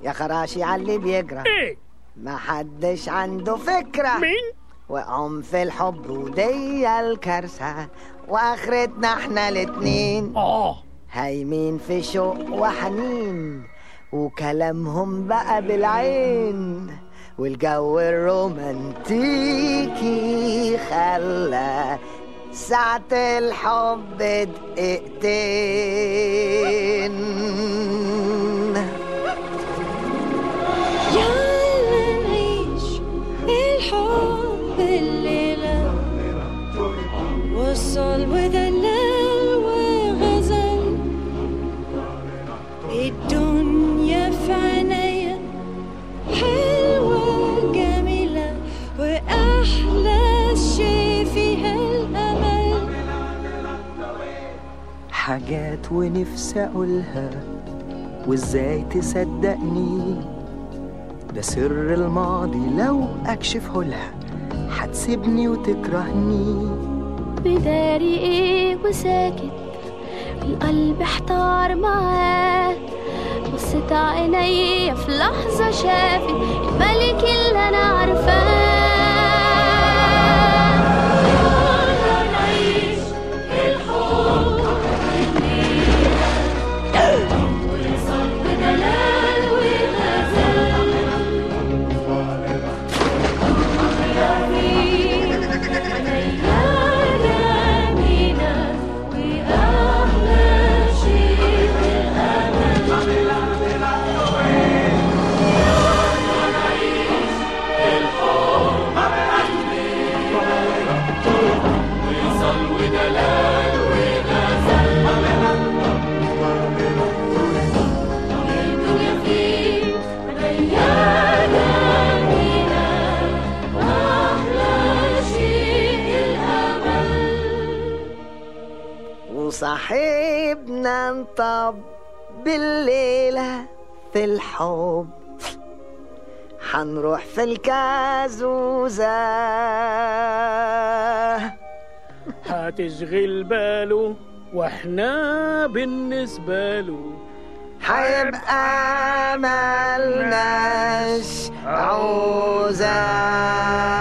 يا خراشي على اللي بيجرى ايه ما حدش عنده فكرة مين وقعهم في الحب ودي الكارثة واخرتنا احنا الاتنين اه هايمين في شوق وحنين وكلامهم بقى بالعين والجو الرومانتيكي خلى ساعة الحب دقيقتين يلا نعيش الحب الليلة وصل ودلال وغزل الدنيا في عينيا حلوة جميلة وأحلى شي فيها الأمل حاجات ونفسي اقولها وازاي تصدقني ده سر الماضي لو اكشفه لها هتسيبني وتكرهني بداري ايه وساكت القلب احتار معاك بصت عينيا في لحظة شافت الملك اللي أنا عارفاه يلا نعيش الحب وصل ودلال وغزال وصاحبنا انطب بالليلة في الحب حنروح في الكازوزة هتشغل باله واحنا بالنسبة له حيبقى ملناش عوزة